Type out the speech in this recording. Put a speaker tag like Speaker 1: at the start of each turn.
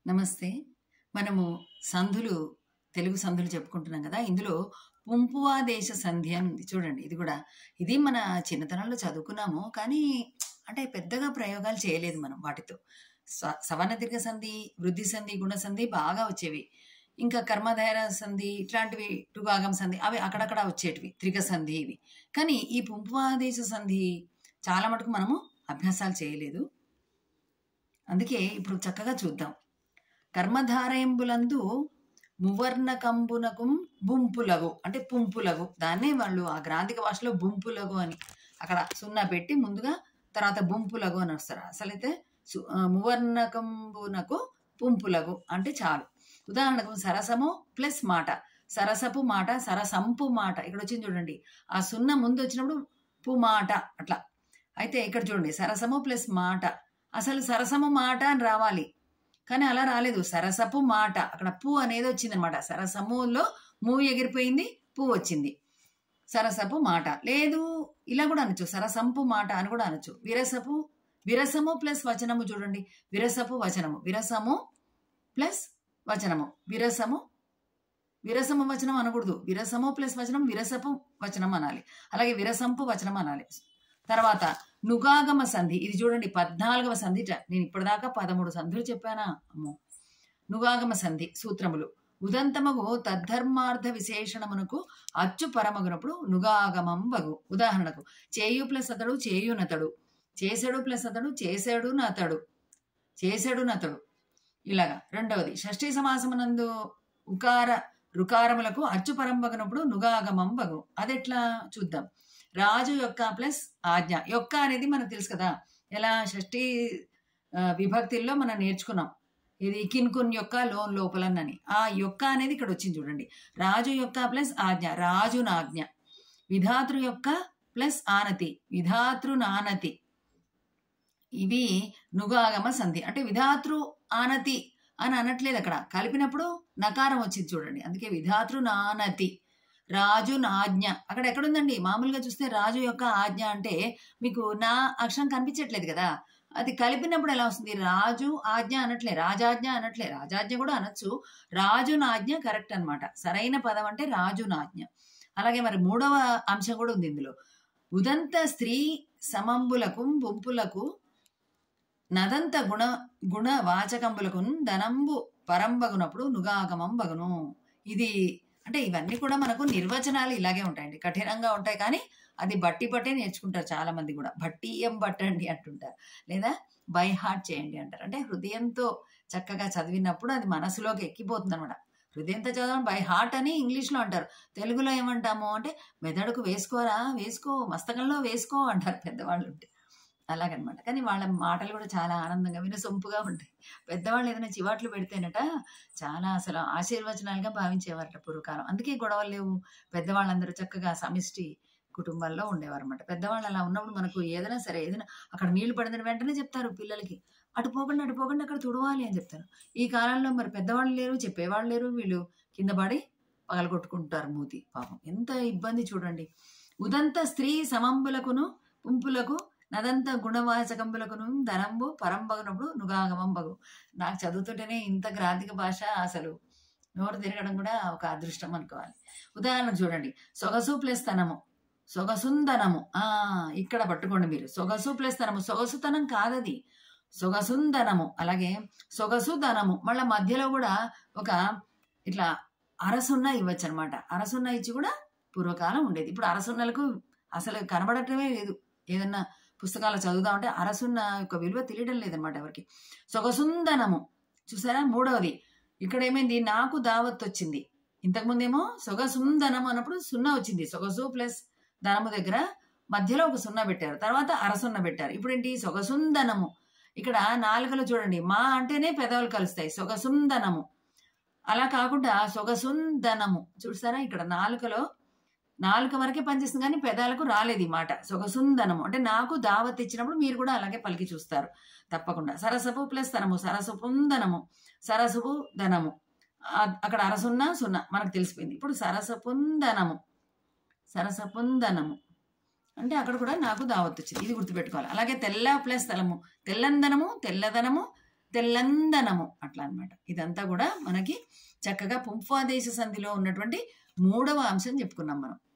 Speaker 1: నమస్తే. మనము సంధులు, తెలుగు సంధులు చెప్పుకుంటున్నాం గదా! ఇందులో పుంపువాదేశ సంధి అని ఉంది చూడండి. ఇది గూడా. ఇది మన చిన్నతనంలో చదువుకున్నాము. కానీ అంటే పెద్దగా ప్రయోగాలు చేయలేదు మనం వాటితో. స సవర్ణ దీర్ఘ సంధి, వృద్ధి సంధి, గుణ సంధి బాగా వచ్చేవి. ఇంకా కర్మధారయ సంధి ఇట్లాంటివి టుగాగం సంధి అవి అక్కడక్కడ వచ్చేటివి. త్రిక సంధి ఇవి. కానీ ఈ పుంపువాదేశ సంధి చాలా మటుకు మనము అభ్యాసాలు చేయలేదు. అందుకే ఇప్పుడు చక్కగా చూద్దాం. కర్మధారయంబులందు మువర్ణకంబునకుం బుంపులగు అంటే పుంపులగు. దాన్నే వాళ్ళు ఆ గ్రాంథిక భాషలో బుంపులగు అని అక్కడ సున్నా పెట్టి ముందుగా తర్వాత బుంపులగు అని వస్తారు. అసలైతే సు ఆహ్, మువర్ణకంబునకు పుంపులగు అంటే చాలు. ఉదాహరణకు సరసము ప్లస్ మాట. సరసపు మాట, సరసంపు మాట. ఇక్కడొచ్చింది చూడండి. ఆ సున్నా ముందొచ్చినప్పుడు పు మాట అట్లా. అయితే ఇక్కడ చూడండి సరసము ప్లస్ మాట. అసలు సరసము మాట అని రావాలి. కానీ అలా రాలేదు. సరసపు మాట. అక్కడ పు అనేది వచ్చిందనమాట. సరసములో ము ఎగిరిపోయింది. పు వచ్చింది. సరసపు మాట. లేదు ఇలా కూడా అనొచ్చు. సరసంపు మాట అని కూడా అనొచ్చు. విరసపు విరసము ప్లస్ వచనము చూడండి. విరసపు వచనము. విరసము ప్లస్ వచనము. విరసము విరసము వచనం అనకూడదు. విరసము ప్లస్ వచనం విరసపు వచనం అనాలి. అలాగే విరసంపు వచనం అనాలి. తర్వాత నుగాగమ సంధి. ఇది చూడండి 14వ సంధిట. నేను ఇప్పటిదాకా 13 సంధులు చెప్పానా? అమ్మో! నుగాగమ సంధి సూత్రములు. ఉదంతమగు తద్ధర్మార్థ విశేషణమునకు అచ్చు పరమగునప్పుడు నుగాగమం బగు. ఉదాహరణకు చేయు ప్లస్ అతడు చేయునతడు. చేసెడు ప్లస్ అతడు చేసెడునతడు. చేసెడునతడు. ఇలాగా. రెండవది షష్ఠీ సమాసమునందు ఉకార రుకారములకు అచ్చు పరంబగునప్పుడు నుగాగమం బగు. అదెట్లా చూద్దాం. రాజు యొక్క ప్లస్ ఆజ్ఞ. యొక్క అనేది మనకు తెలుసు కదా! ఎలా షష్ఠీ ఆహ్, విభక్తిల్లో మనం నేర్చుకున్నాం. ఇది కిన్కున్ యొక్క లోన్ లోపలనని. ఆ యొక్క అనేది ఇక్కడ వచ్చింది చూడండి. రాజు యొక్క ప్లస్ ఆజ్ఞ. రాజునాజ్ఞ. విధాతృ యొక్క ప్లస్ ఆనతి. విధాతృనానతి. ఇవి నుగాగమ సంధి. అంటే విధాతృ ఆనతి అని అనట్లేదు అక్కడ. కలిపినప్పుడు నకారం వచ్చింది చూడండి. అందుకే విధాతృనానతి. రాజు నాజ్ఞ. అక్కడ ఎక్కడుందండి? మామూలుగా చూస్తే రాజు యొక్క ఆజ్ఞ అంటే మీకు నా అక్షరం కనిపించట్లేదు కదా! అది కలిపినప్పుడు ఎలా వస్తుంది? రాజు ఆజ్ఞ అనట్లే. రాజాజ్ఞ అనట్లే. రాజాజ్ఞ కూడా అనొచ్చు. రాజునాజ్ఞ కరెక్ట్ అనమాట. సరైన పదం అంటే రాజునాజ్ఞ. అలాగే మరి మూడవ అంశం కూడా ఉంది ఇందులో. ఉదంత స్త్రీ సమంబులకు పుంపులకు నదంత గుణ గుణ వాచకంబులకున్ ధనంబు పరంబగునప్పుడు నుగాగమం బగును. ఇది అంటే ఇవన్నీ కూడా మనకు నిర్వచనాలు ఇలాగే ఉంటాయండి. కఠినంగా ఉంటాయి కానీ అది బట్టి పట్టే నేర్చుకుంటారు చాలా మంది కూడా. భట్టీయం పట్టండి అంటుంటారు. లేదా బై హార్ట్ చేయండి అంటారు. అంటే హృదయంతో చక్కగా చదివినప్పుడు అది మనసులోకి ఎక్కిపోతుందనమాట. హృదయంతో చదవడం బై హార్ట్ అని ఇంగ్లీష్‌లో అంటారు. తెలుగులో ఏమంటాము అంటే మెదడుకు వేసుకోరా వేసుకో మస్తకంలో వేసుకో అంటారు పెద్దవాళ్ళుంటే. అలాగనమాట. కానీ వాళ్ళ మాటలు కూడా చాలా ఆనందంగా వినసొంపుగా ఉంటాయి. పెద్దవాళ్ళు ఏదైనా చివాట్లు పెడితేనట చాలా అసలు ఆశీర్వచనాలుగా భావించేవారట పూర్వకాలం. అందుకే గొడవలు లేవు. పెద్దవాళ్ళందరూ చక్కగా సమిష్టి కుటుంబాల్లో ఉండేవారన్నమాట. పెద్దవాళ్ళు అలా ఉన్నప్పుడు మనకు ఏదైనా సరే ఏదైనా అక్కడ నీళ్లు పడిన వెంటనే చెప్తారు పిల్లలకి. అటు పోకండి, అటు పోకండి అక్కడ తుడవాలి అని చెప్తారు. ఈ కాలంలో మరి పెద్దవాళ్ళు లేరు, చెప్పేవాళ్ళు లేరు. వీళ్ళు కింద పడి పగలగొట్టుకుంటారు మూతి పాపం. ఎంత ఇబ్బంది చూడండి. ఉదంత స్త్రీ సమంబులకును పుంపులకు నదంత గుణవాచకంబులకును ధనంబు పరంబగునప్పుడు నుగాగమం బగు. నాకు చదువుతుంటేనే ఇంత గ్రాంథిక భాష అసలు నోరు తిరగడం కూడా ఒక అదృష్టం అనుకోవాలి. ఉదాహరణకు చూడండి. సొగసు ప్లస్ తనము. సొగసుందనము. ఆ! ఇక్కడ పట్టుకోండి మీరు. సొగసు ప్లస్ తనము. సొగసుతనం కాదది. సొగసుందనము. అలాగే సొగసుదనము. మళ్ళా మధ్యలో కూడా ఒక ఇట్లా అరసున్న ఇవ్వచ్చనమాట. అరసున్న ఇచ్చి కూడా పూర్వకాలం ఉండేది. ఇప్పుడు అరసున్నలకు అసలు కనబడటమే లేదు. ఏదన్నా పుస్తకాలు చదువుదామంటే అరసున్న యొక్క విలువ తెలియడం లేదనమాట ఎవరికీ. సొగసుందనము. చూసారా? మూడవది. ఇక్కడేమైంది? నాకు దావత్తొచ్చింది. ఇంతకుముందేమో సొగసుందనము అన్నప్పుడు సున్నా వచ్చింది. సొగసు ప్లస్ ధనము దగ్గర మధ్యలో ఒక సున్నా పెట్టారు. తర్వాత అరసున్న పెట్టారు. ఇప్పుడేంటి? సొగసుందనము. ఇక్కడ నాలుకలో చూడండి. మా అంటేనే పెదవులు కలుస్తాయి. సొగసుందనము. అలా కాకుండా సొగసుందనము. చూసారా? ఇక్కడ నాలుకలో నాలుక వరకే పనిచేస్తుంది కానీ పెదాలకు రాలేదు ఈ మాట. సొగసుందనము. అంటే నాకు దావత్ ఇచ్చినప్పుడు మీరు కూడా అలాగే పలికి చూస్తారు. తప్పకుండా. సరసపు ప్లస్ ధనము. సరసపుందనము. సరసపు ధనము. ఆహ్, అక్కడ అరసున్న, సున్నా మనకు తెలిసిపోయింది. ఇప్పుడు సరసపుందనము. సరసపుందనము. అంటే అక్కడ కూడా నాకు దావత్తొచ్చింది. ఇది గుర్తుపెట్టుకోవాలి. అలాగే తెల్ల ప్లస్ తలము. తెల్లందనము, తెల్లదనము, తెల్లందనము అట్లా అన్నమాట ఇదంతా కూడా మనకి చక్కగా పుంఫాదేశ సంధిలో ఉన్నటువంటి మూడవ అంశం చెప్పుకున్నాం మనం